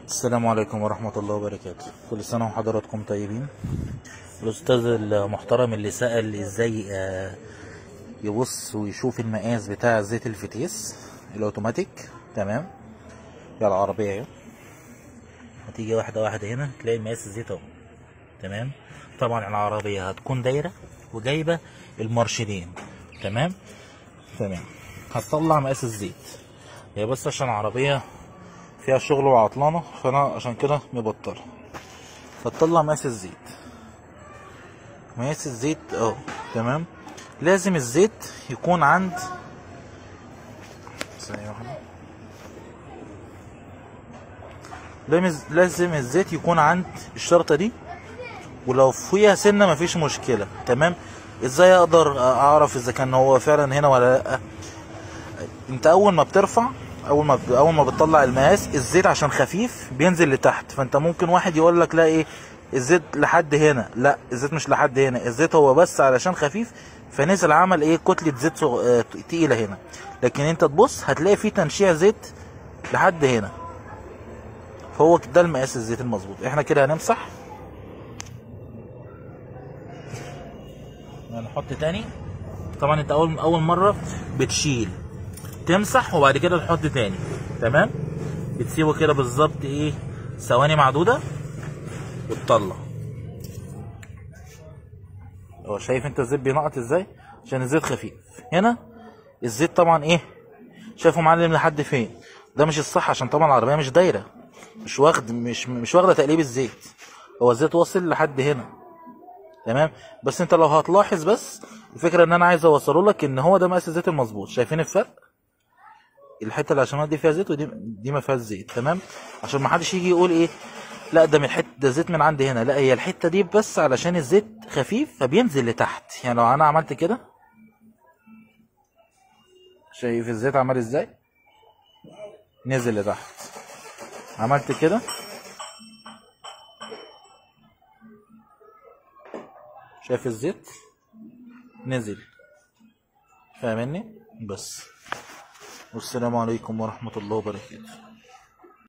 السلام عليكم ورحمة الله وبركاته كل سنة وحضراتكم طيبين الأستاذ المحترم اللي سأل إزاي آه، يبص ويشوف المقاس بتاع زيت الفتيس الأوتوماتيك تمام يا العربية اهي هتيجي واحدة واحدة هنا تلاقي مقاس الزيت اهو تمام طبعا العربية هتكون دايرة وجايبة المارشلين تمام تمام هتطلع مقاس الزيت هي بس عشان العربية فيها شغل وعطلانة فأنا عشان كده مبطلها فتطلع مقاس الزيت مقاس الزيت اه تمام لازم الزيت يكون عند ثانية واحدة لازم- لازم الزيت يكون عند الشرطة دي ولو فيها سنة مفيش مشكلة تمام ازاي اقدر اعرف اذا كان هو فعلا هنا ولا لا انت اول ما بترفع اول ما اول ما بتطلع المقاس الزيت عشان خفيف بينزل لتحت فانت ممكن واحد يقول لك لا ايه الزيت لحد هنا لا الزيت مش لحد هنا الزيت هو بس علشان خفيف فنزل عمل ايه كتلة زيت صغ- آه، تقيلة هنا لكن انت تبص هتلاقي فيه تنشيع زيت لحد هنا فهو ده المقاس الزيت المظبوط احنا كده هنمسح هنحط تاني طبعا انت اول اول مره بتشيل تمسح وبعد كده تحط تاني تمام بتسيبه كده بالظبط ايه ثواني معدوده وتطلع هو شايف انت الزيت بينقط ازاي عشان الزيت خفيف هنا الزيت طبعا ايه شايفه معلم لحد فين ده مش الصح عشان طبعا العربيه مش دايره مش واخد مش مش واخده تقليب الزيت هو الزيت واصل لحد هنا تمام بس انت لو هتلاحظ بس الفكره ان انا عايز اوصله لك ان هو ده مقاس الزيت المظبوط شايفين الفرق الحته اللي عشان دي فيها زيت ودي دي ما فيهاش زيت تمام عشان ما حدش يجي يقول ايه لا ده من الحته ده زيت من عندي هنا لا هي الحته دي بس علشان الزيت خفيف فبينزل لتحت يعني لو انا عملت كده شايف الزيت عمل ازاي نزل لتحت عملت كده شايف الزيت نزل فاهمني بس والسلام عليكم ورحمة الله وبركاته